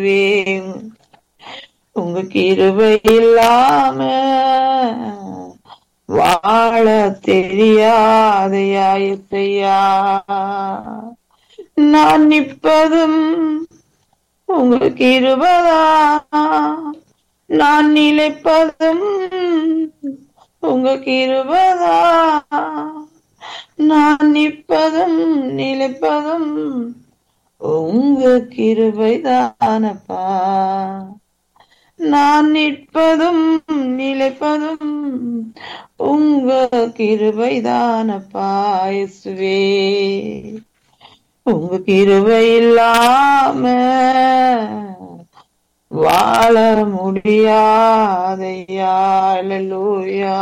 இயேசுவே உங்க கிருபை இல்லாம வாழ தெரியாதையா இசையா நான் நிற்பதும் உங்க கிருபதா நான் நிலைப்பதும் உங்க கிருபதா நான் நிற்பதும் நிலைப்பதும் உங்க கிருபைதானப்பா நான் நிற்பதும் நிலைப்பதும் உங்க கிருபைதானப்பா இயேசுவே உங்க கிருபை இல்லாம வாழ முடியாதையா அல்லேலூயா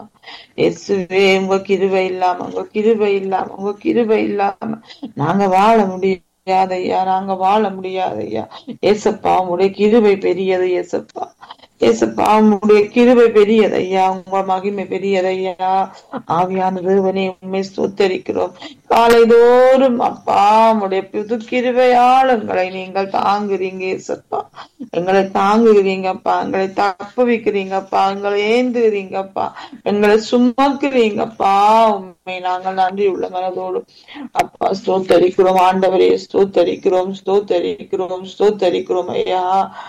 இயேசுவே உங்க கிருபை இல்லாம உங்க கிருபை இல்லாம உங்க கிருபை இல்லாம நாங்க வாழ முடியாதையா நாங்க வாழ முடியாதையா ஏசப்பா உங்களுடைய கிருபை பெரியது ஏசப்பா ஏசப்பா உங்களுடைய கிருபை பெரியது ஐயா உங்க மகிமை பெரியது ஐயா ஆவியான தேவனே உண்மை ஸ்தோத்தரிக்கிறோம் காலைதோறும் அப்பா உங்களுடைய புது கிருபையாளங்களை நீங்கள் தாங்குறீங்க ஏசப்பா எங்களை தாங்குகிறீங்கப்பா எங்களை தப்பு வைக்கிறீங்கப்பா எங்களை ஏந்துகிறீங்கப்பா எங்களை சுமக்கிறீங்கப்பா உண்மை நாங்கள் நன்றி உள்ள மனதோடு அப்பா ஸ்தோத்தரிக்கிறோம் ஆண்டவரே ஸ்தோத்தரிக்கிறோம் ஸ்தோத்தரிக்கிறோம் ஸ்தோத்தரிக்கிறோம் ஐயா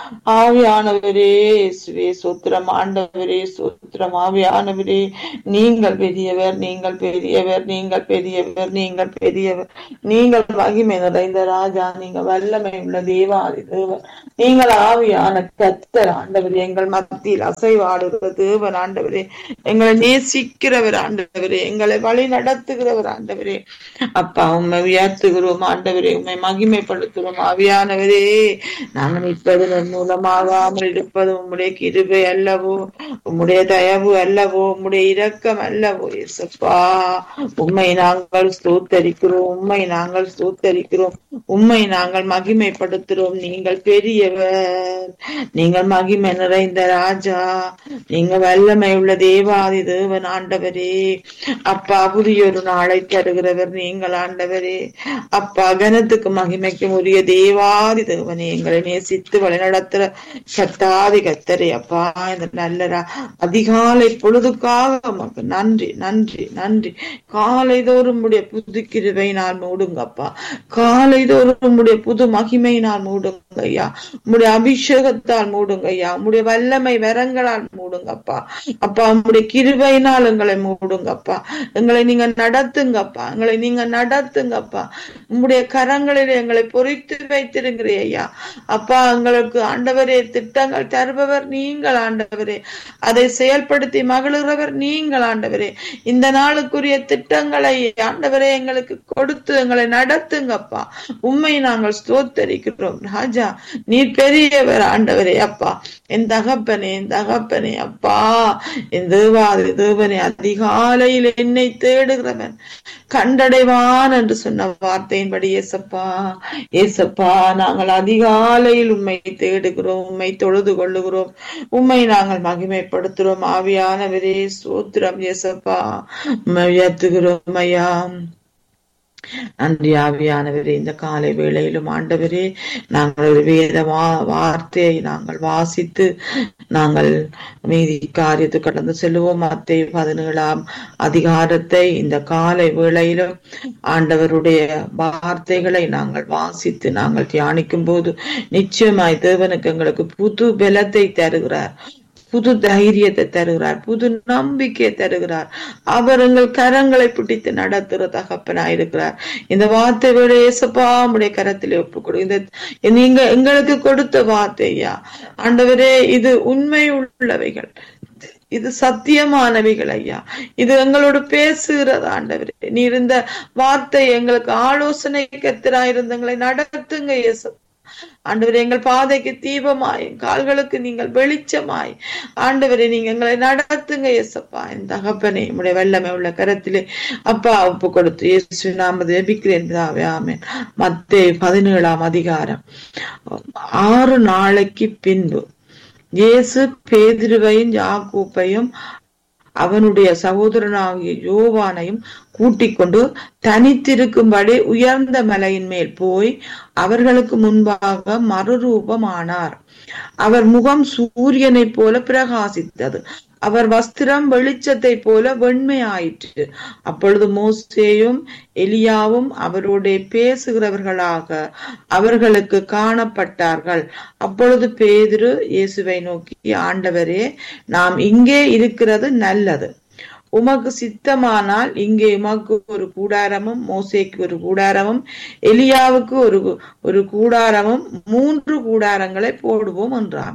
ஆவியானவரே இயேசுவே சோத்திரம் ஆண்டவரே சோத்திரம் ஆவியானவரே நீங்கள் பெரியவர் நீங்கள் பெரியவர் நீங்கள் பெரியவர் நீங்கள் பெரியவர் நீங்கள் மகிமை நிறைந்த ராஜா நீங்கள் வல்லமை உள்ள தேவாதி தேவன் நீங்கள் ஆவியான கத்தர் ஆண்டவர் எங்கள் மத்தியில் அசைவாடுகிற தேவன் ஆண்டவரே எங்களை நேசிக்கிறவர் ஆண்டவரே எங்களை வழி நடத்துகிறவர் ஆண்டவரே அப்பா உண்மை உயர்த்துகிறோம் ஆண்டவரே உண்மை மகிமைப்படுத்துகிறோம் ஆவியானவரே நாங்கள் நிற்பதன் மூலமாகாமல் இருப்பது உம்முடைய கிருபை அல்லவோ உம்முடைய தயவு அல்லவோ உம்முடைய இரக்கம் அல்லவோ இயேசப்பா உண்மை நாங்கள் ஸ்தோத்தரிக்கிறோம் உண்மை நாங்கள் ஸ்தோத்தரிக்கிறோம் உண்மை நாங்கள் மகிமைப்படுத்துகிறோம் நீங்கள் பெரியவர் நீங்கள் மகிமை நிறைந்த ராஜா நீங்க வல்லமை உள்ள தேவாதி தேவன் ஆண்டவரே அப்பா புதிய ஒரு நாளை தருகிறவர் நீங்கள் ஆண்டவரே அப்பா கனத்துக்கு மகிமைக்கும் உரிய தேவாதி தேவனே எங்களை நேசித்து வழிநடத்துற கத்தாதி கத்தரே அப்பா இந்த நல்ல ரா- அதிகாலை பொழுதுக்காக உமக்கு நன்றி நன்றி நன்றி காலை தோறும் உடைய புது கிருபை நான் மூடுங்கப்பா காலை தோறும் உடைய புது மகிமை நான் மூடுங்க ஐயா உம்முடைய அபிஷேகத்தால் மூடுங்க ஐயா உம்முடைய வல்லமை வரங்களால் மூடுங்கப்பா அப்பா உம்முடைய கிருபையினால் எங்களை மூடுங்கப்பா எங்களை நீங்க நடத்துங்கப்பா எங்களை நீங்க நடத்துங்கப்பா உம்முடைய கரங்களில் எங்களை பொறித்து வைத்திருக்கிறே ஐயா அப்பா எங்களுக்கு ஆண்டவரே திட்டங்கள் தருபவர் நீங்கள் ஆண்டவரே அதை செயல்படுத்தி மகிழுகிறவர் நீங்கள் ஆண்டவரே இந்த நாளுக்குரிய திட்டங்களை ஆண்டவரே எங்களுக்கு கொடுத்து எங்களை நடத்துங்கப்பா உண்மை நாங்கள் ஸ்தோத்தரிக்கிறோம் ராஜா நீர் பெரியவர் ஆண்டவரே அப்பா என் தகப்பனே என் தகப்பனே அப்பா என் தேவாதி தேவனே அதிகாலையில் என்னை தேடுகிறவன் கண்டடைவான் என்று சொன்ன வார்த்தையின்படி ஏசப்பா ஏசப்பா நாங்கள் அதிகாலையில் உம்மை தேடுகிறோம் உம்மை தொழுது கொள்ளுகிறோம் உம்மை நாங்கள் மகிமைப்படுத்துகிறோம் ஆவியானவரே சூத்திரம் ஏசப்பா உம்மை உயர்த்துகிறோம் ஐயா நன்றி ஆவியானவரே இந்த காலை வேளையிலும் ஆண்டவரே நாங்கள் ஒரு வேத வா- வார்த்தையை நாங்கள் வாசித்து நாங்கள் மீதி காரியத்தை கடந்து செல்லுவோம் மத்திய பதினேழாம் அதிகாரத்தை இந்த காலை வேளையிலும் ஆண்டவருடைய வார்த்தைகளை நாங்கள் வாசித்து நாங்கள் தியானிக்கும் போது நிச்சயமாய் தேவனுக்கு எங்களுக்கு புது பலத்தை தருகிறார் புது தைரியத்தை தருகிறார் புது நம்பிக்கையை தருகிறார் அவர் எங்கள் கரங்களை பிடித்து நடத்துகிற தகப்பனாயிருக்கிறார் இந்த வார்த்தை விட ஏசப்பா உடைய கரத்திலே ஒப்புக்கொடு இந்த நீங்க எங்களுக்கு கொடுத்த வார்த்தையா ஆண்டவரே இது உண்மை உள்ளவைகள் இது சத்தியமானவைகள் ஐயா இது எங்களோடு பேசுகிறது ஆண்டவரே நீர் இந்த வார்த்தை எங்களுக்கு ஆலோசனை கத்திராயிருந்த எங்களை நடத்துங்க இயேசு ஆண்டவரே எங்கள் பாதைக்கு தீபமாய் கால்களுக்கு நீங்கள் வெளிச்சமாய் ஆண்டவரே நீங்க எங்களை நடத்துங்க இயேசப்பா என் தகப்பனே உடைய வெள்ளமே உள்ள கரத்திலே அப்பா ஒப்பு கொடுத்து இயேசு நாமது எபிக்கிறேன் பிதாவே ஆமென் மத்தேயு பதினேழாம் அதிகாரம் ஆறு நாளைக்கு பின்பு இயேசு பேதுருவையும் யாக்கூப்பையும் அவனுடைய சகோதரனாகிய யோவானையும் கூட்டிக் கொண்டு தனித்திருக்கும்படி உயர்ந்த மலையின் மேல் போய் அவர்களுக்கு முன்பாக மறுரூபமானார் அவர் முகம் சூரியனைப் போல பிரகாசித்தது அவர் வஸ்திரம் வெளிச்சத்தை போல வெண்மையாயிற்று அப்பொழுது மோசேயும் எலியாவும் அவரோட பேசுகிறவர்களாக அவர்களுக்கு காணப்பட்டார்கள் அப்பொழுது பேதுரு இயேசுவை நோக்கி ஆண்டவரே நாம் இங்கே இருக்கிறது நல்லது உமக்கு சித்தமானால் இங்கே உமக்கு ஒரு கூடாரமும் மோசேக்கு ஒரு கூடாரமும் எலியாவுக்கு ஒரு ஒரு கூடாரமும் மூன்று கூடாரங்களை போடுவோம் என்றான்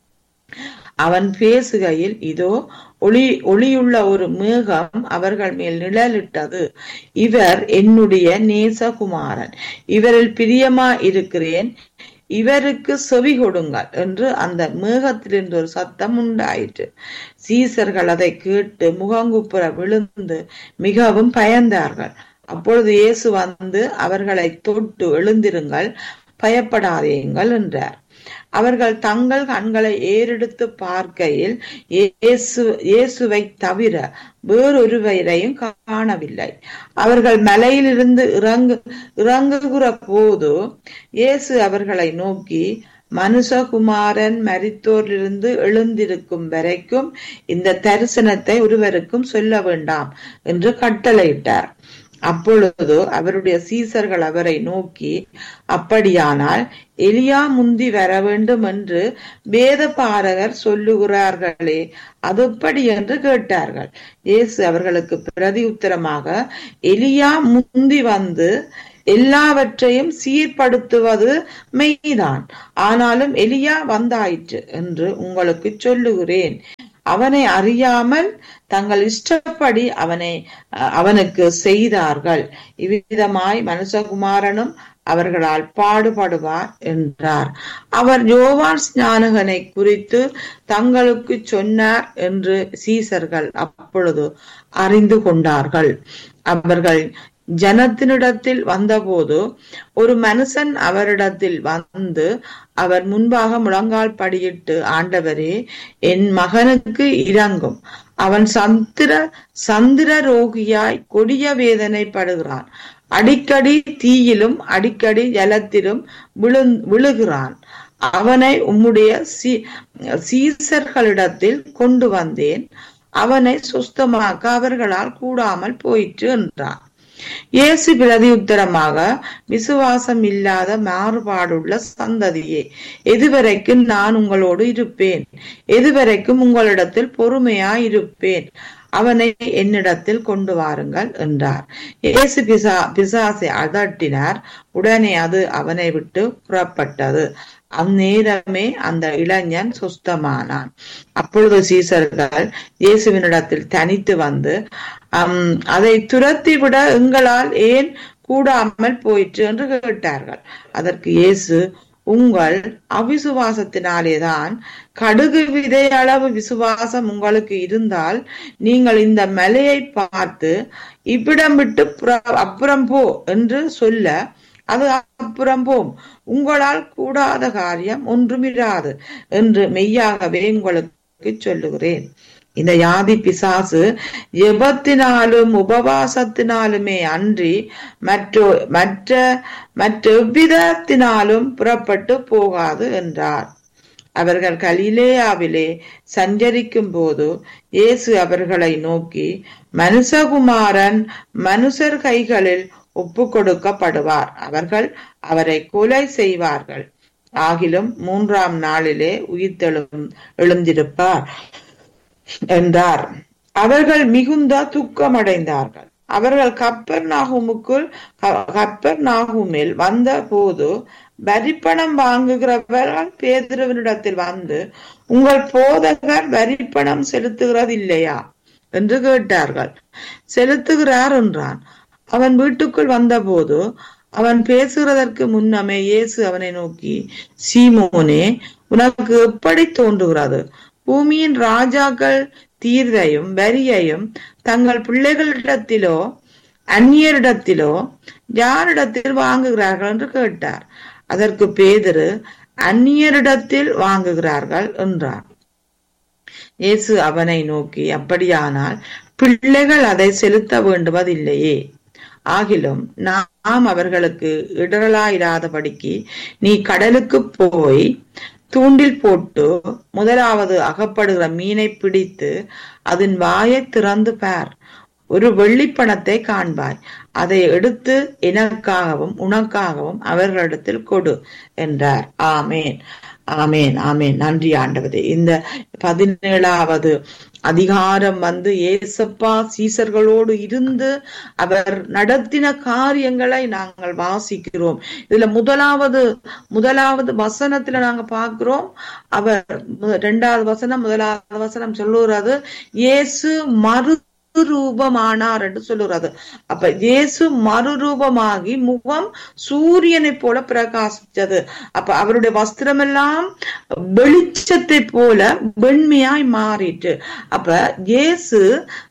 அவன் பேசுகையில் இதோ ஒளி ஒளியுள்ள ஒரு மேகம் அவர்கள் மேல் நிழலிட்டது இவர் என்னுடைய நேசகுமாரன் இவரில் பிரியமா இருக்கிறேன் இவருக்கு செவி கொடுங்கள் என்று அந்த மேகத்திலிருந்து ஒரு சத்தம் உண்டாயிற்று சீசர்கள் அதை கேட்டு முகங்குப்புற விழுந்து மிகவும் பயந்தார்கள் அப்பொழுது இயேசு வந்து அவர்களை தொட்டு எழுந்திருங்கள் பயப்படாதீங்கள் என்றார் அவர்கள் தங்கள் கண்களை ஏறெடுத்து பார்க்கையில் இயேசு இயேசுவை தவிர வேறொருவரையும் காணவில்லை அவர்கள் மலையிலிருந்து இறங்கு இறங்குகிற போது இயேசு அவர்களை நோக்கி மனுஷகுமாரன் மரித்தோரிலிருந்து எழுந்திருக்கும் வரைக்கும் இந்த தரிசனத்தை ஒருவருக்கும் சொல்ல வேண்டாம் என்று கட்டளையிட்டார் அப்பொழுது அவருடைய சீசர்கள் அவரை நோக்கி அப்படியானால் எலியா முந்தி வர வேண்டும் என்று வேத பாரகர் சொல்லுகிறார்களே அது எப்படி என்று கேட்டார்கள் இயேசு அவர்களுக்கு பிரதி உத்தரமாக எலியா முந்தி வந்து எல்லாவற்றையும் சீர்படுத்துவது மெய்தான் ஆனாலும் எலியா வந்தாயிற்று என்று உங்களுக்கு சொல்லுகிறேன் அவனை அறியாமல் தங்கள் இஷ்டப்படி அவனை அவனுக்கு செய்தார்கள் இவ்விதமாய் மனுஷகுமாரனும் அவர்களால் பாடுபடுவார் என்றார் அவர் யோவான் ஸ்நானகனை குறித்து தங்களுக்கு சொன்னார் என்று சீசர்கள் அப்பொழுது அறிந்து கொண்டார்கள் அவர்கள் ஜனத்தினிடத்தில் வந்தபோது ஒரு மனுஷன் அவரிடத்தில் வந்து அவர் முன்பாக முழங்கால் படியிட்டு ஆண்டவரே என் மகனுக்கு இறங்கும் அவன் சந்திர சந்திர ரோகியாய் கொடிய வேதனைப்படுகிறான் அடிக்கடி தீயிலும் அடிக்கடி ஜலத்திலும் விழு விழுகிறான் அவனை உம்முடைய சீ சீசர்களிடத்தில் கொண்டு வந்தேன் அவனை சுஸ்தமாக்க அவர்களால் கூடாமல் போயிற்று என்றான் இயேசு பிரதி உத்தரமாக விசுவாசம் இல்லாத மாறுபாடுள்ள சந்ததியே எதுவரைக்கும் நான் உங்களோடு இருப்பேன் எதுவரைக்கும் உங்களிடத்தில் பொறுமையா இருப்பேன் அவனை என்னிடத்தில் கொண்டு வாருங்கள் என்றார் இயேசு பிசா பிசாசை அதட்டினார் உடனே அது அவனை விட்டு புறப்பட்டது அந்நேரமே அந்த இளைஞன் சுஸ்தமானான் அப்பொழுது சீசர்கள் இயேசுவினிடத்தில் தனித்து வந்து அம் அதை துரத்தி விட எங்களால் ஏன் கூடாமல் போயிற்று என்று கேட்டார்கள் அதற்கு இயேசு உங்கள் அவிசுவாசத்தினாலேதான் கடுகு விதை அளவு விசுவாசம் உங்களுக்கு இருந்தால் நீங்கள் இந்த மலையை பார்த்து இவ்விடம் விட்டு அப்புறம் போ என்று சொல்ல அது அப்புறம் போம் உங்களால் கூடாத காரியம் ஒன்றுமிராது என்று மெய்யாகவே உங்களுக்கு சொல்லுகிறேன் இந்த யாதி பிசாசு எபத்தினாலும் உபவாசத்தினாலுமே அன்றி மற்ற மற்ற மற்ற எவ்விதத்தினாலும் புறப்பட்டு போகாது என்றார் அவர்கள் கலிலேயாவிலே சஞ்சரிக்கும் போது இயேசு அவர்களை நோக்கி மனுஷகுமாரன் மனுஷர் கைகளில் ஒப்பு கொடுக்கப்படுவார் அவர்கள் அவரை கொலை செய்வார்கள் ஆகிலும் மூன்றாம் நாளிலே உயிர்த்தெழும் எழுந்திருப்பார் என்றார் அவர்கள் மிகுந்த துக்கமடைந்தார்கள் அவர்கள் கப்பர் நாகுமுக்குள் கப்பர் நாகுமில் வந்த போது வரிப்பணம் வாங்குகிறவர்கள் பேதுருவனிடத்தில் வந்து உங்கள் போதகர் வரிப்பணம் செலுத்துகிறது இல்லையா என்று கேட்டார்கள் செலுத்துகிறார் என்றான் அவன் வீட்டுக்குள் வந்தபோது அவன் பேசுகிறதற்கு முன்னமே இயேசு அவனை நோக்கி சீமோனே உனக்கு எப்படி தோன்றுகிறது பூமியின் ராஜாக்கள் தீர்வையும் வரியையும் தங்கள் பிள்ளைகளிடத்திலோ அந்நியரிடத்திலோ யாரிடத்தில் வாங்குகிறார்கள் என்று கேட்டார் அதற்கு பேதரு அந்நியரிடத்தில் வாங்குகிறார்கள் என்றார் இயேசு அவனை நோக்கி அப்படியானால் பிள்ளைகள் அதை செலுத்த வேண்டுவதில்லையே ஆகிலும் நாம் அவர்களுக்கு இடரலாயிராதபடிக்கு நீ கடலுக்கு போய் தூண்டில் போட்டு முதலாவது அகப்படுகிற மீனை பிடித்து அதன் வாயை திறந்து பார் ஒரு வெள்ளிப்பணத்தை காண்பாய் அதை எடுத்து எனக்காகவும் உனக்காகவும் அவர்களிடத்தில் கொடு என்றார் ஆமேன் ஆமேன் ஆமேன் நன்றி ஆண்டவரே இந்த பதினேழாவது அதிகாரம் வந்து ஏசப்பா சீசர்களோடு இருந்து அவர் நடத்தின காரியங்களை நாங்கள் வாசிக்கிறோம் இதுல முதலாவது முதலாவது வசனத்துல நாங்க பார்க்கிறோம் அவர் இரண்டாவது வசனம் முதலாவது வசனம் சொல்லுறது இயேசு மறு மறுரூபமானார் என்று சொல்லுறது அப்ப இயேசு மறுரூபமாகி முகம் சூரியனை போல பிரகாசித்தது அப்ப அவருடைய வஸ்திரமெல்லாம் வெளிச்சத்தை போல வெண்மையாய் மாறிட்டு அப்ப இயேசு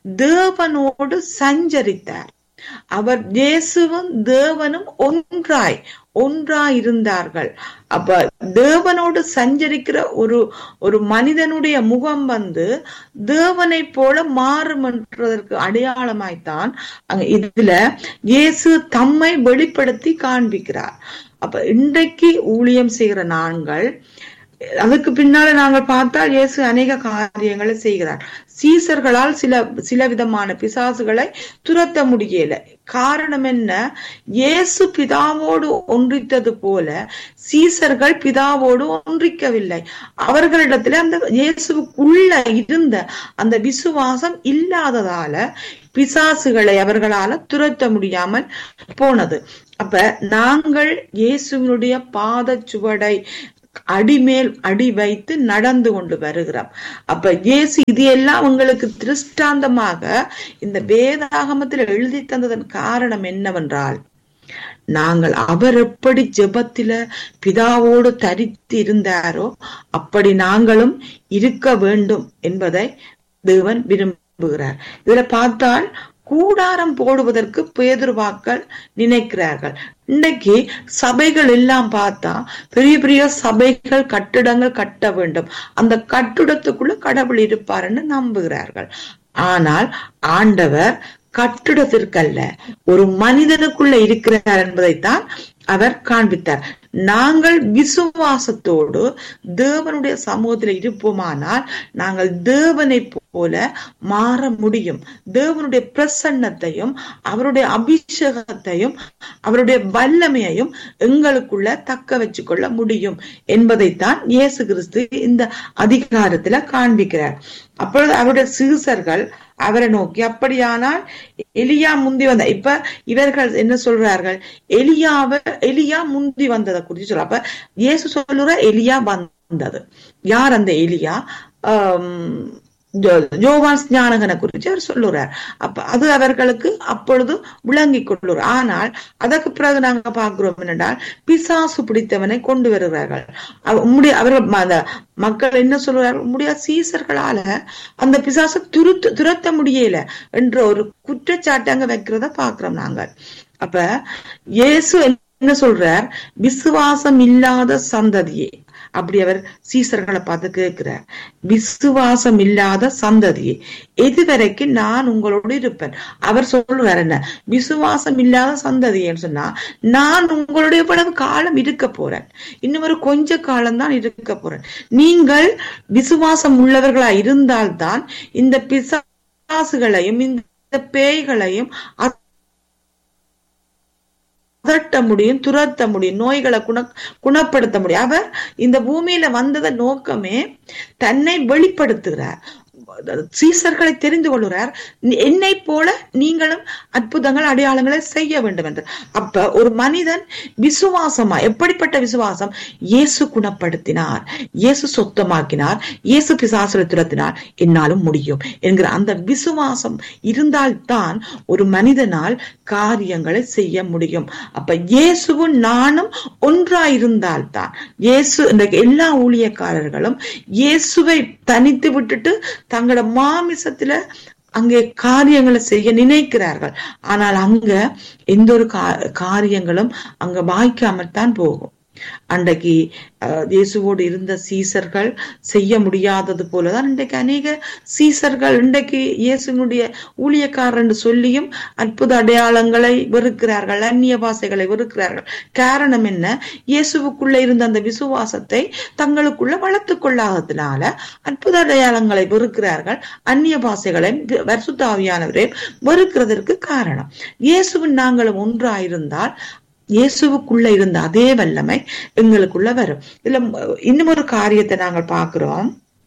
தேவனோடு சஞ்சரித்தார் அவர் இயேசுவும் தேவனும் ஒன்றாய் ஒன்றாய் இருந்தார்கள் அப்ப தேவனோடு சஞ்சரிக்கிற ஒரு ஒரு மனிதனுடைய முகம் வந்து தேவனை போல மாறும் என்றதற்கு அடையாளமாய்த்தான் அங்க இதுல இயேசு தம்மை வெளிப்படுத்தி காண்பிக்கிறார் அப்ப இன்றைக்கு ஊழியம் செய்கிற நாங்கள் அதுக்கு பின்னால நாங்கள் பார்த்தால் இயேசு அநேக காரியங்களை செய்கிறார் சீசர்களால் சில சில விதமான பிசாசுகளை துரத்த முடியல காரணம் என்ன இயேசு பிதாவோடு ஒன்றித்தது போல சீசர்கள் பிதாவோடு ஒன்றிக்கவில்லை அவர்களிடத்துல அந்த இயேசுக்குள்ள இருந்த அந்த விசுவாசம் இல்லாததால பிசாசுகளை அவர்களால துரத்த முடியாமல் போனது அப்ப நாங்கள் இயேசுவினுடைய பாத சுவடை அடிமேல் அடி வைத்து நடந்து கொண்டு வருகிறோம் அப்ப இயேசு இது எல்லாம் உங்களுக்கு திருஷ்டாந்தமாக இந்த வேதாகமத்தில் எழுதி தந்ததன் காரணம் என்னவென்றால் நாங்கள் அவர் எப்படி ஜெபத்தில பிதாவோடு தரித்து இருந்தாரோ அப்படி நாங்களும் இருக்க வேண்டும் என்பதை தேவன் விரும்புகிறார் இதுல பார்த்தால் கூடாரம் போடுவதற்கு பேதுருவாக்கள் நினைக்கிறார்கள் இன்னைக்கு சபைகள் எல்லாம் பார்த்தா பெரிய பெரிய சபைகள் கட்டிடங்கள் கட்ட வேண்டும் அந்த கட்டிடத்துக்குள்ள கடவுள் இருப்பாருன்னு நம்புகிறார்கள் ஆனால் ஆண்டவர் கட்டிடத்திற்கல்ல ஒரு மனிதனுக்குள்ள இருக்கிறார் என்பதைத்தான் அவர் காண்பித்தார் நாங்கள் விசுவாசத்தோடு தேவனுடைய சமூகத்தில் இருப்போமானால் நாங்கள் தேவனை போல மாற முடியும் தேவனுடைய பிரசன்னத்தையும் அவருடைய அபிஷேகத்தையும் அவருடைய வல்லமையையும் எங்களுக்குள்ள தக்க வச்சு கொள்ள முடியும் என்பதைத்தான் இயேசு கிறிஸ்து இந்த அதிகாரத்துல காண்பிக்கிறார் அப்பொழுது அவருடைய சீசர்கள் அவரை நோக்கி அப்படியானால் எலியா முந்தி வந்த இப்ப இவர்கள் என்ன சொல்றார்கள் எலியாவ எலியா முந்தி வந்ததை குறித்து சொல்ற அப்ப இயேசு சொல்லுற எலியா வந்தது யார் அந்த எலியா ஆஹ் ஜோவான் ஞானகனை குறித்து அவர் சொல்லுறார் அப்ப அது அவர்களுக்கு அப்பொழுது விளங்கி கொள்ளுறார் ஆனால் அதற்கு பிறகு நாங்க பார்க்கிறோம் என்னென்றால் பிசாசு பிடித்தவனை கொண்டு வருகிறார்கள் உம்முடைய அவர்கள் அந்த மக்கள் என்ன சொல்றார்கள் உம்முடைய சீசர்களால அந்த பிசாசை துருத்து துரத்த முடியல என்ற ஒரு குற்றச்சாட்டு அங்க வைக்கிறத பாக்குறோம் நாங்கள் அப்ப இயேசு என்ன சொல்றார் விசுவாசம் இல்லாத சந்ததியே அப்படி அவர் சீசர்களை பார்த்து கேட்கிறார் விசுவாசம் இல்லாத சந்ததியே எதுவரைக்கும் நான் உங்களோடு இருப்பேன் அவர் சொல்றார் என்ன விசுவாசம் இல்லாத சந்ததின்னு சொன்னா நான் உங்களுடைய படம் காலம் இருக்க போறேன் இன்னும் ஒரு கொஞ்ச காலம் தான் இருக்க போறேன் நீங்கள் விசுவாசம் உள்ளவர்களா இருந்தால்தான் இந்த பிசாசுகளையும் இந்த பேய்களையும் அதட்ட முடியும் துரத்த முடியும் நோய்களை குண குணப்படுத்த முடியும் அவர் இந்த பூமியில வந்தத நோக்கமே தன்னை வெளிப்படுத்துகிறார் சீசர்களை தெரிந்து கொள்கிறார் என்னை போல நீங்களும் அற்புதங்கள் அடையாளங்களை செய்ய வேண்டும் என்று அப்ப ஒரு மனிதன் விசுவாசமா எப்படிப்பட்ட விசுவாசம் இயேசு குணப்படுத்தினார் இயேசு சொத்தமாக்கினார் இயேசு பிசாசுல துரத்தினார் என்னாலும் முடியும் என்கிற அந்த விசுவாசம் இருந்தால்தான் ஒரு மனிதனால் காரியங்களை செய்ய முடியும் அப்ப இயேசுவும் நானும் ஒன்றாயிருந்தால்தான் இயேசு இன்றைக்கு எல்லா ஊழியக்காரர்களும் இயேசுவை தனித்து விட்டுட்டு தங்களோட மாமிசத்துல அங்கே காரியங்களை செய்ய நினைக்கிறார்கள் ஆனால் அங்க எந்த ஒரு காரியங்களும் அங்க வாய்க்காமல் தான் போகும் அன்றைக்கு அஹ், இயேசுவோடு இருந்த சீசர்கள் செய்ய முடியாதது போலதான் இன்றைக்கு அநேக சீசர்கள் இன்றைக்கு இயேசுனுடைய ஊழியக்காரர் என்று சொல்லியும் அற்புத அடையாளங்களை வெறுக்கிறார்கள் அந்நிய பாசைகளை வெறுக்கிறார்கள் காரணம் என்ன இயேசுவுக்குள்ள இருந்த அந்த விசுவாசத்தை தங்களுக்குள்ள வளர்த்துக் கொள்ளாததுனால அற்புத அடையாளங்களை வெறுக்கிறார்கள் அந்நிய பாசைகளை வருசுத்தாவியானவரை வெறுக்கிறதற்கு காரணம் இயேசுவின் நாங்களும் ஒன்றாயிருந்தால் இயேசுவுக்குள்ள இருந்த அதே வல்லமை எங்களுக்குள்ள வரும் இதுல இன்னும் ஒரு காரியத்தை நாங்கள் பார்க்கிறோம்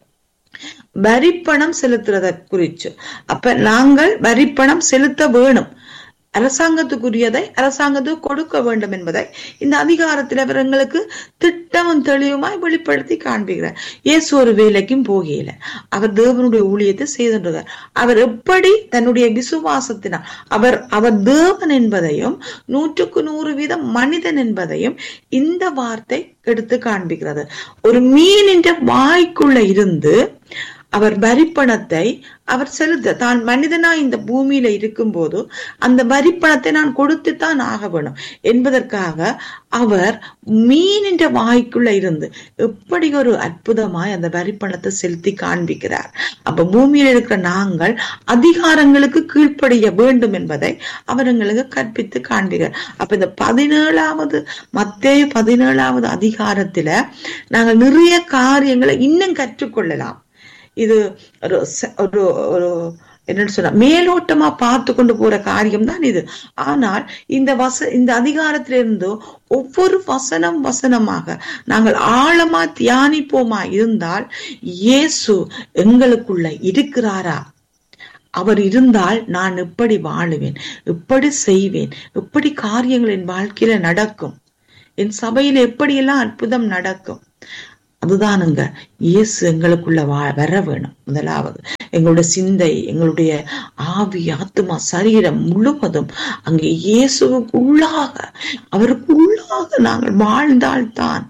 வரிப்பணம் செலுத்துறத குறிச்சு அப்ப நாங்கள் வரிப்பணம் செலுத்த வேணும் அரசாங்கத்துக்குரியதை அரசாங்கத்துக்கு கொடுக்க வேண்டும் என்பதை இந்த அதிகாரத்தில் அவர் எங்களுக்கு திட்டமும் தெளிவுமாய் வெளிப்படுத்தி காண்பிக்கிறார் இயேசு ஒரு வேலைக்கும் போகல அவர் தேவனுடைய ஊழியத்தை செய்துள்ளார் அவர் எப்படி தன்னுடைய விசுவாசத்தினால் அவர் அவர் தேவன் என்பதையும் நூற்றுக்கு நூறு வீதம் மனிதன் என்பதையும் இந்த வார்த்தை எடுத்து காண்பிக்கிறது ஒரு மீனின் வாய்க்குள்ள இருந்து அவர் வரிப்பணத்தை அவர் செலுத்த தான் மனிதனா இந்த பூமியில இருக்கும் போது அந்த வரிப்பணத்தை நான் கொடுத்துத்தான் ஆக வேணும் என்பதற்காக அவர் மீனின் வாய்க்குள்ள இருந்து எப்படி ஒரு அற்புதமாய் அந்த வரிப்பணத்தை செலுத்தி காண்பிக்கிறார் அப்ப பூமியில இருக்கிற நாங்கள் அதிகாரங்களுக்கு கீழ்ப்படிய வேண்டும் என்பதை அவர் எங்களுக்கு கற்பித்து காண்பிக்கிறார் அப்ப இந்த பதினேழாவது மத்தேயு பதினேழாவது அதிகாரத்துல நாங்கள் நிறைய காரியங்களை இன்னும் கற்றுக்கொள்ளலாம் இது ஒரு ச- ஒரு ஒரு என்னன்னு சொன்னா மேலோட்டமா பார்த்து கொண்டு போற காரியம் தான் இது ஆனால் இந்த வச இந்த அதிகாரத்திலிருந்து ஒவ்வொரு வசனம் வசனமாக நாங்கள் ஆழமா தியானிப்போமா இருந்தால் இயேசு எங்களுக்குள்ள இருக்கிறாரா அவர் இருந்தால் நான் எப்படி வாழுவேன் எப்படி செய்வேன் எப்படி காரியங்கள் என் வாழ்க்கையில நடக்கும் என் சபையில எப்படியெல்லாம் அற்புதம் நடக்கும் அதுதானுங்க இயேசு எங்களுக்குள்ள வா வர வேணும் முதலாவது எங்களுடைய சிந்தை எங்களுடைய ஆவி ஆத்மா சரீரம் முழுவதும் அங்கே இயேசுவுக்கு உள்ளாக அவருக்கு உள்ளாக நாங்கள் வாழ்ந்தால்தான்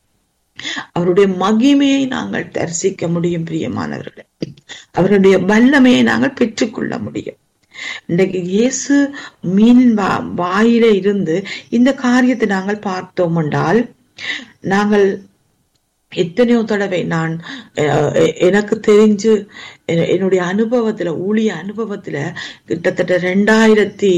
அவருடைய மகிமையை நாங்கள் தரிசிக்க முடியும் பிரியமானவர்களே அவருடைய வல்லமையை நாங்கள் பெற்றுக்கொள்ள முடியும் இன்றைக்கு இயேசு மீனின் வா வாயில இருந்து இந்த காரியத்தை நாங்கள் பார்த்தோம் என்றால் நாங்கள் எத்தனையோ தடவை நான் அஹ், எ- எனக்கு தெரிஞ்சு எ- என்னுடைய அனுபவத்துல ஊழிய அனுபவத்துல கிட்டத்தட்ட ரெண்டாயிரத்தி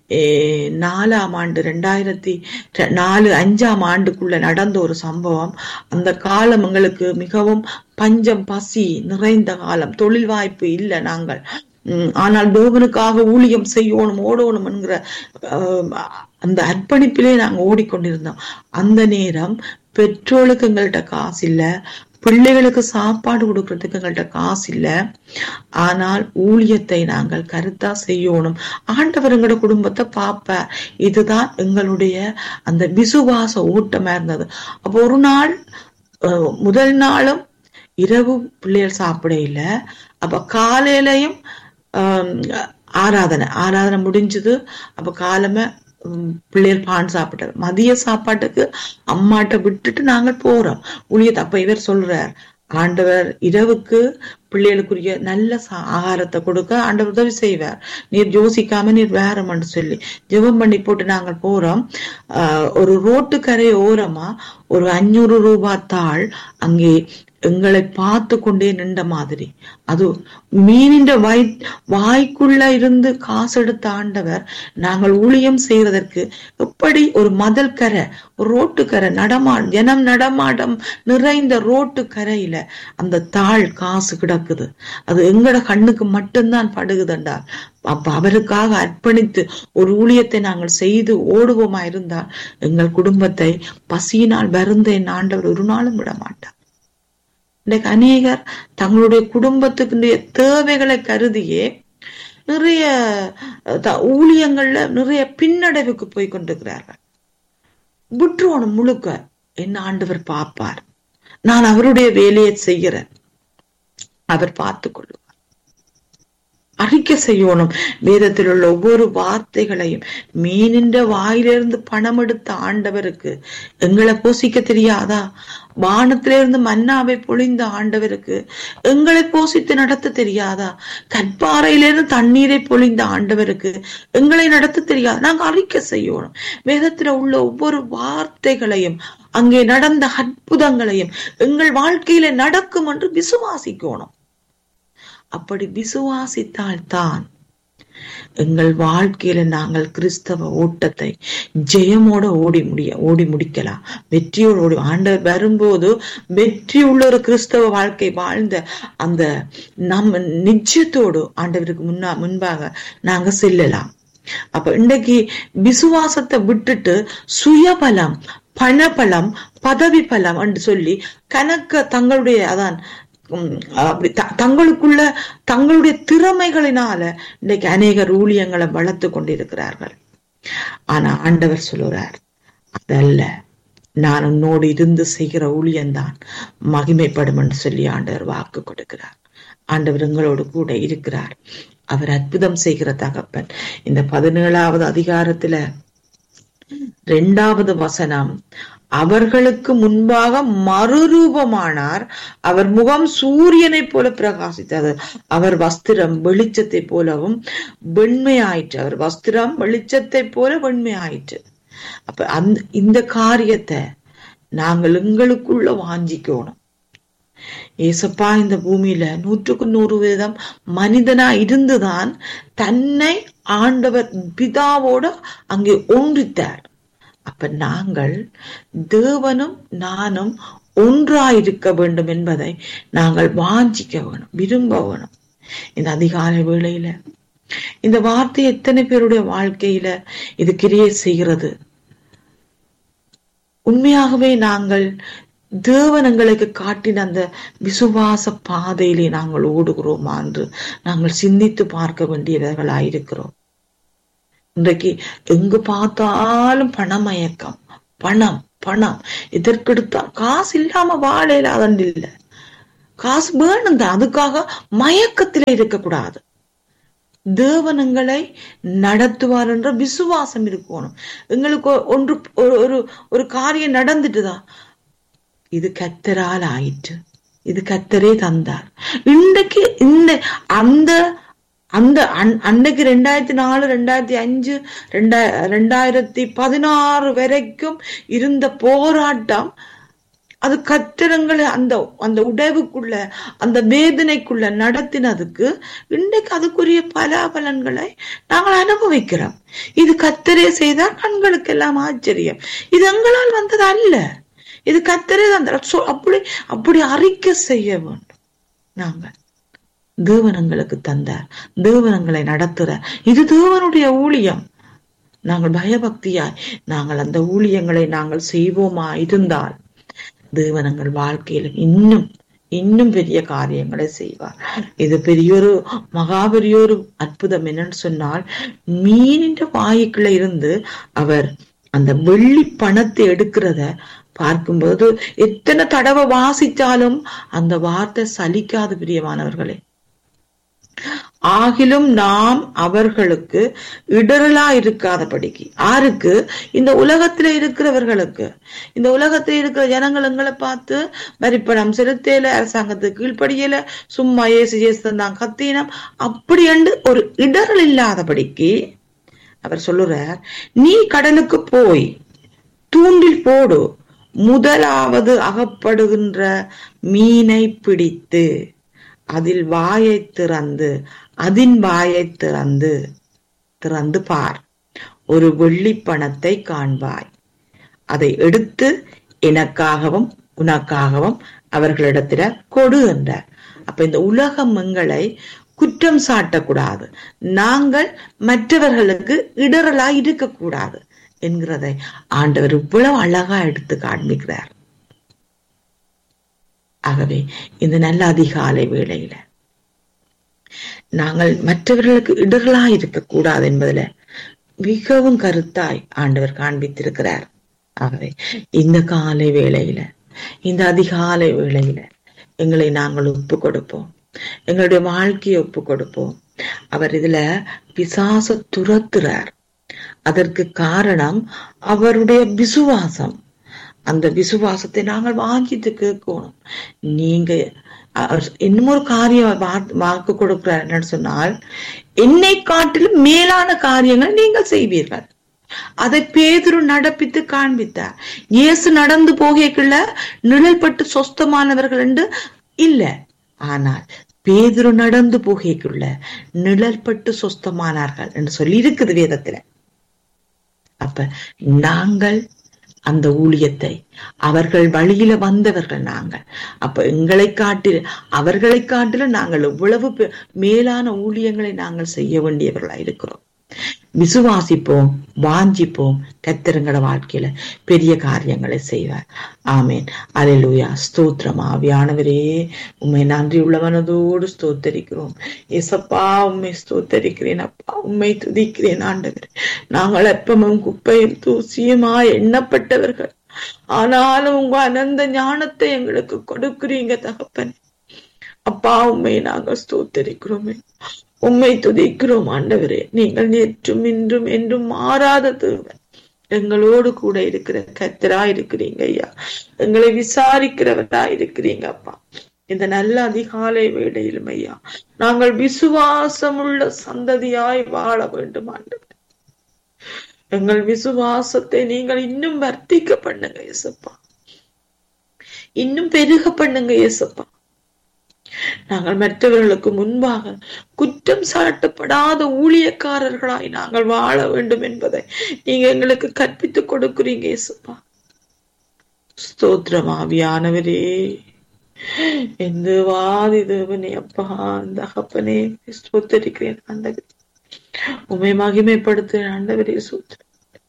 eh, நாலாம் ஆண்டு ரெண்டாயிரத்தி ரெ- நாலு அஞ்சாம் ஆண்டுக்குள்ள நடந்த ஒரு சம்பவம் அந்த காலம் எங்களுக்கு மிகவும் பஞ்சம் பசி நிறைந்த காலம் தொழில் வாய்ப்பு இல்லை நாங்கள் உம், ஆனால் தேவனுக்காக ஊழியம் செய்யணும் ஓடணும் என்கிற அஹ், அந்த அர்ப்பணிப்பிலே நாங்க ஓடிக்கொண்டிருந்தோம் அந்த நேரம் பெட்ரோலுக்கு எங்கள்கிட்ட காசு இல்ல பிள்ளைகளுக்கு சாப்பாடு கொடுக்கறதுக்கு எங்கள்கிட்ட காசு இல்ல ஆனால் ஊழியத்தை நாங்கள் கருத்தா செய்யணும் ஆண்டவர் எங்களோட குடும்பத்தை பார்ப்பார் இதுதான் எங்களுடைய அந்த விசுவாச ஊட்டமா இருந்தது அப்போ ஒரு நாள் அஹ், முதல் நாளும் இரவு பிள்ளைகள் சாப்பிட இல்ல அப்ப காலையிலயும் ஆம், ஆராதனை ஆராதனை முடிஞ்சது அப்ப காலமே உம், பிள்ளைகள் பான் சாப்பிட்டாரு மதிய சாப்பாட்டுக்கு அம்மாட்ட விட்டுட்டு நாங்கள் போறோம் ஊழியத்தை அப்ப இவர் சொல்றார் ஆண்டவர் இரவுக்கு பிள்ளைகளுக்குரிய நல்ல சா- ஆகாரத்தை கொடுக்க ஆண்டவர் உதவி செய்வார் நீர் யோசிக்காம நீர் வேறமன்னு சொல்லி ஜெபம் பண்ணி போட்டு நாங்கள் போறோம் ஆஹ், ஒரு ரோட்டுக்கரை ஓரமா ஒரு அஞ்சூறு ரூபாய் தாள் அங்கே எங்களை பார்த்து கொண்டே நின்ற மாதிரி அது மீனின் வாய் வாய்க்குள்ள இருந்து காசு எடுத்த ஆண்டவர் நாங்கள் ஊழியம் செய்வதற்கு எப்படி ஒரு மதல் கரை ஒரு ரோட்டுக்கரை நடமா ஜனம் நடமாட்டம் நிறைந்த ரோட்டு கரையில அந்த தாள் காசு கிடக்குது அது எங்கட கண்ணுக்கு மட்டும்தான் படுகுதுண்டா அப்ப அவருக்காக அர்ப்பணித்து ஒரு ஊழியத்தை நாங்கள் செய்து ஓடுவோமா இருந்தால் எங்கள் குடும்பத்தை பசியினால் வருந்த என் ஆண்டவர் ஒரு நாளும் விட மாட்டார் இன்றைக்கு அநேகர் தங்களுடைய குடும்பத்துக்குடைய தேவைகளை கருதியே நிறைய அஹ், த- ஊழியங்கள்ல நிறைய பின்னடைவுக்கு போய் கொண்டிருக்கிறார்கள் விட்டுருவணும் முழுக்க என்ன ஆண்டவர் பார்ப்பார் நான் அவருடைய வேலையை செய்கிறேன் அவர் பார்த்துக் கொள்ளுவார் அறிக்கை செய்யணும் வேதத்தில் உள்ள ஒவ்வொரு வார்த்தைகளையும் மீனின்ற வாயிலிருந்து பணம் எடுத்த ஆண்டவருக்கு எங்களை போசிக்க தெரியாதா வானத்திலிருந்து மன்னாவை பொழிந்த ஆண்டவருக்கு எங்களை போசித்து நடத்த தெரியாதா கற்பாறையிலிருந்து தண்ணீரை பொழிந்த ஆண்டவருக்கு எங்களை நடத்த தெரியாதா நாங்க அறிக்கை செய்யணும் வேதத்துல உள்ள ஒவ்வொரு வார்த்தைகளையும் அங்கே நடந்த அற்புதங்களையும் எங்கள் வாழ்க்கையில நடக்கும் என்று விசுவாசிக்கணும் அப்படி விசுவாசித்தால் தான் எங்கள் வாழ்க்கையில நாங்கள் கிறிஸ்தவ ஓட்டத்தை ஜெயமோட ஓடி முடிய ஓடி முடிக்கலாம் வெற்றியோடு ஓடி ஆண்டவர் வரும்போது வெற்றி உள்ள ஒரு கிறிஸ்தவ வாழ்க்கை வாழ்ந்த அந்த நம்ம நிச்சயத்தோடு ஆண்டவருக்கு முன்னா முன்பாக நாங்க செல்லலாம் அப்ப இன்றைக்கு விசுவாசத்தை விட்டுட்டு சுயபலம் பணபலம் பதவி பலம் என்று சொல்லி கணக்க தங்களுடைய அதான் அப்படி தங்களுக்குள்ள தங்களுடைய திறமைகளினால இன்னைக்கு அநேகர் ஊழியங்களை வளர்த்து கொண்டிருக்கிறார்கள் ஆனா ஆண்டவர் சொல்லுறார் அதல்ல நான் உன்னோடு இருந்து செய்கிற ஊழியம்தான் மகிமைப்படும் என்று சொல்லி ஆண்டவர் வாக்கு கொடுக்கிறார் ஆண்டவர் எங்களோடு கூட இருக்கிறார் அவர் அற்புதம் செய்கிற தகப்பன் இந்த பதினேழாவது அதிகாரத்துல இரண்டாவது வசனம் அவர்களுக்கு முன்பாக மறுரூபமானார் அவர் முகம் சூரியனைப் போல பிரகாசித்தது அவர் வஸ்திரம் வெளிச்சத்தை போலவும் வெண்மையாயிற்று அவர் வஸ்திரம் வெளிச்சத்தை போல வெண்மையாயிற்று அப்ப அந்த இந்த காரியத்தை நாங்கள் எங்களுக்குள்ள வாஞ்சிக்கணும் ஏசப்பா இந்த பூமியில நூற்றுக்கு நூறு வீதம் மனிதனா இருந்துதான் தன்னை ஆண்டவர் பிதாவோட அங்கே ஒன்றித்தார் அப்ப நாங்கள் தேவனும் நானும் ஒன்றாயிருக்க வேண்டும் என்பதை நாங்கள் வாஞ்சிக்க வேணும் விரும்ப வேணும் இந்த அதிகாலை வேளையில இந்த வார்த்தை எத்தனை பேருடைய வாழ்க்கையில இது கிரியை செய்கிறது உண்மையாகவே நாங்கள் தேவன் எங்களுக்கு காட்டின அந்த விசுவாச பாதையிலே நாங்கள் ஓடுகிறோமா என்று நாங்கள் சிந்தித்து பார்க்க வேண்டியவர்களாயிருக்கிறோம் இன்றைக்கு எங்கு பார்த்தாலும் பணமயக்கம் பணம் பணம் இதற்கெடுத்தால் காசு இல்லாம வாழ இல்லாதண்டு இல்ல காசு வேணும் தான் அதுக்காக மயக்கத்தில இருக்கக்கூடாது தேவனங்களை நடத்துவார் என்ற விசுவாசம் இருக்கணும் எங்களுக்கு ஒன்று ஒரு ஒரு காரியம் நடந்துட்டுதா இது கத்தரால் ஆயிற்று இது கத்தரே தந்தார் இன்றைக்கு இந்த அந்த அந்த அன்னைக்கு ரெண்டாயிரத்தி நாலு ரெண்டாயிரத்தி அஞ்சு ரெண்டா ரெண்டாயிரத்தி பதினாறு வரைக்கும் இருந்த போராட்டம் அது கத்திரங்களை அந்த அந்த உடைவுக்குள்ள அந்த வேதனைக்குள்ள நடத்தினதுக்கு இன்றைக்கு அதுக்குரிய பலாபலன்களை நாங்கள் அனுபவிக்கிறோம் இது கத்தரே செய்தால் கண்களுக்கு எல்லாம் ஆச்சரியம் இது எங்களால் வந்தது அல்ல இது கத்தரே தந்தார் அப்படி அப்படி அறிக்கை செய்ய வேண்டும் நாங்கள் தேவனங்களுக்கு தந்தார் தேவனங்களை நடத்துற இது தேவனுடைய ஊழியம் நாங்கள் பயபக்தியாய் நாங்கள் அந்த ஊழியங்களை நாங்கள் செய்வோமா இருந்தால் தேவனங்கள் வாழ்க்கையில இன்னும் இன்னும் பெரிய காரியங்களை செய்வார் இது பெரியொரு மகா பெரியொரு அற்புதம் என்னன்னு சொன்னால் மீனின் வாயுக்குள்ள இருந்து அவர் அந்த வெள்ளி பணத்தை எடுக்கிறத பார்க்கும்போது எத்தனை தடவை வாசித்தாலும் அந்த வார்த்தை சலிக்காத பிரியமானவர்களே ஆகிலும் நாம் அவர்களுக்கு இடரலா இருக்காதபடிக்கு ஆருக்கு இந்த உலகத்துல இருக்கிறவர்களுக்கு இந்த உலகத்துல இருக்கிற ஜனங்கள் எங்களை பார்த்து வரிப்பணம் செலுத்தல அரசாங்கத்துக்கு கீழ்ப்படியல சும்மா ஏசு ஏசு தான் கத்தினம் அப்படி என்று ஒரு இடரல் இல்லாதபடிக்கு அவர் சொல்லுறார் நீ கடலுக்கு போய் தூண்டில் போடு முதலாவது அகப்படுகின்ற மீனை பிடித்து அதில் வாயை திறந்து அதின் வாயை திறந்து திறந்து பார் ஒரு வெள்ளி பணத்தை காண்பாய் அதை எடுத்து எனக்காகவும் உனக்காகவும் அவர்களிடத்துல கொடு என்றார் அப்ப இந்த உலகம் எங்களை குற்றம் சாட்டக்கூடாது நாங்கள் மற்றவர்களுக்கு இடரலா இருக்கக்கூடாது என்கிறதை ஆண்டவர் இவ்வளவு அழகா எடுத்து காண்பிக்கிறார் ஆகவே இந்த நல்ல அதிகாலை வேளையில நாங்கள் மற்றவர்களுக்கு இடர்களா இருக்கக்கூடாது என்பதுல மிகவும் கருத்தாய் ஆண்டவர் காண்பித்திருக்கிறார் ஆகவே இந்த காலை வேளையில இந்த அதிகாலை வேளையில எங்களை நாங்கள் ஒப்பு கொடுப்போம் எங்களுடைய வாழ்க்கையை ஒப்பு கொடுப்போம் அவர் இதுல பிசாச துரத்துறார் அதற்கு காரணம் அவருடைய விசுவாசம் அந்த விசுவாசத்தை நாங்கள் வாங்கிட்டு கேட்கணும் நீங்க அவர் இன்னும் ஒரு காரியம் வா- வாக்கு கொடுக்கிறார் என்னன்னு சொன்னால் என்னை காட்டிலும் மேலான காரியங்கள் நீங்கள் செய்வீர்கள் அதை பேதுரு நடப்பித்து காண்பித்தார் இயேசு நடந்து போகைக்குள்ள நிழல்பட்டு சொஸ்தமானவர்கள் என்று இல்ல ஆனால் பேதுரு நடந்து போகைக்குள்ள நிழல்பட்டு சொஸ்தமானார்கள் என்று சொல்லி இருக்குது வேதத்துல அப்ப நாங்கள் அந்த ஊழியத்தை அவர்கள் வழியில வந்தவர்கள் நாங்கள் அப்ப எங்களை காட்டில அவர்களை காட்டிலும் நாங்கள் எவ்வளவு பெ- மேலான ஊழியங்களை நாங்கள் செய்ய வேண்டியவர்களா இருக்கிறோம் விசுவாசிப்போம் வாஞ்சிப்போம் கத்திரங்கள வாழ்க்கையில பெரிய காரியங்களை செய்வார் ஆமேன் அலையிலுயா ஸ்தோத்திரம் ஆவியானவரே உண்மை நன்றி உள்ளவனதோடு ஸ்தோத்தரிக்கிறோம் ஏசப்பா உண்மை ஸ்தோத்தரிக்கிறேன் அப்பா உண்மை துதிக்கிறேன் ஆண்டவர் நாங்கள் எப்பமும் குப்பையும் தூசியுமா எண்ணப்பட்டவர்கள் ஆனாலும் உங்க அனந்த ஞானத்தை எங்களுக்கு கொடுக்குறீங்க தகப்பனே அப்பா உண்மை நாங்கள் ஸ்தோத்தரிக்கிறோமே உம்மை துதிக்கிறோம் ஆண்டவரே நீங்கள் நேற்றும் இன்றும் என்றும் மாறாத தேவன் எங்களோடு கூட இருக்கிற கத்தரா இருக்கிறீங்க ஐயா எங்களை விசாரிக்கிறவரா இருக்கிறீங்க அப்பா இந்த நல்ல அதிகாலை வேளையிலும் ஐயா நாங்கள் விசுவாசமுள்ள சந்ததியாய் வாழ வேண்டும் ஆண்டவர் எங்கள் விசுவாசத்தை நீங்கள் இன்னும் வர்த்திக்க பண்ணுங்க இயேசப்பா இன்னும் பெருக பண்ணுங்க இயேசப்பா நாங்கள் மற்றவர்களுக்கு முன்பாக குற்றம் சாட்டப்படாத ஊழியக்காரர்களாய் நாங்கள் வாழ வேண்டும் என்பதை நீங்க எங்களுக்கு கற்பித்துக் கொடுக்கிறீங்க இயேசுப்பா ஸ்தோத்திரம் ஆவியானவரே எந்த வாதி தேவனே அப்பா அந்த அகப்பனே ஸ்தோத்தரிக்கிறேன் ஆண்டவர் உமை மகிமைப்படுத்துகிறேன் ஆண்டவரே சூத்திரம்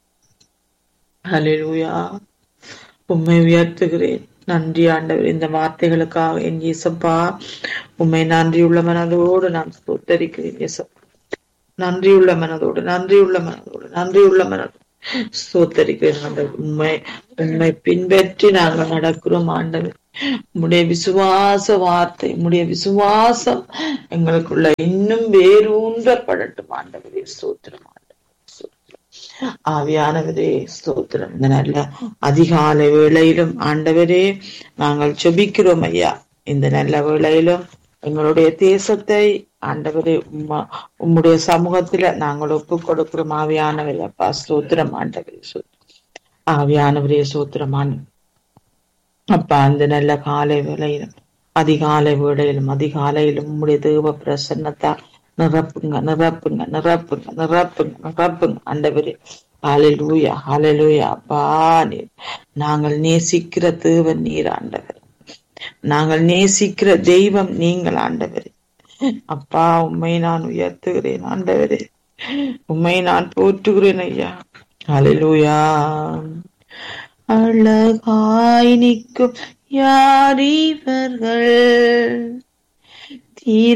ஹalleluya உம்மை உயர்த்துகிறேன் நன்றி ஆண்டவர் இந்த வார்த்தைகளுக்காக என் இயேசப்பா உம்மை நன்றியுள்ள மனதோடு நான் ஸ்தோத்தரிக்கிறேன் இயேசப்பா நன்றியுள்ள மனதோடு நன்றியுள்ள மனதோடு நன்றியுள்ள மனதோடு ஸ்தோத்தரிக்கிறேன் ஆண்டவர் உண்மை உண்மை பின்பற்றி நாங்கள் நடக்கிறோம் ஆண்டவர் உம்முடைய விசுவாச வார்த்தை உம்முடைய விசுவாசம் எங்களுக்குள்ள இன்னும் வேரூன்றப்படட்டும் ஆண்டவரே ஸ்தோத்திரம் ஆண்டவர் ஸ்தோத்திரம். ஆவியானவரே ஸ்தோத்திரம் இந்த நல்ல அதிகாலை வேளையிலும் ஆண்டவரே நாங்கள் ஜெபிக்கிறோம் ஐயா இந்த நல்ல வேளையிலும் எங்களுடைய தேசத்தை ஆண்டவரே உம்மா- உம்முடைய சமூகத்துல நாங்கள் ஒப்பு கொடுக்கிறோம் ஆவியானவரே அப்பா ஸ்தோத்திரம் ஆண்டவரே ஸ்தோத்திரம். ஆவியானவரே சோத்திரமான அப்பா அந்த நல்ல காலை வேளையிலும் அதிகாலை வேளையிலும் அதிகாலையிலும் உம்முடைய தேவ பிரசன்னத்தா நிரப்புங்க நிரப்புங்க நிரப்புங்க நிரப்புங்க நிரப்புங்க ஆண்டவரே ஹalleluya ஹalleluya அப்பா நீர் நாங்கள் நேசிக்கிற தேவன் நீர் ஆண்டவர் நாங்கள் நேசிக்கிற தெய்வம் நீங்கள் ஆண்டவரே அப்பா உம்மை நான் உயர்த்துகிறேன் ஆண்டவரே உம்மை நான் போற்றுகிறேன் ஐயா ஹalleluya அழகாய் நிற்கும் யார் இவர்கள் தீ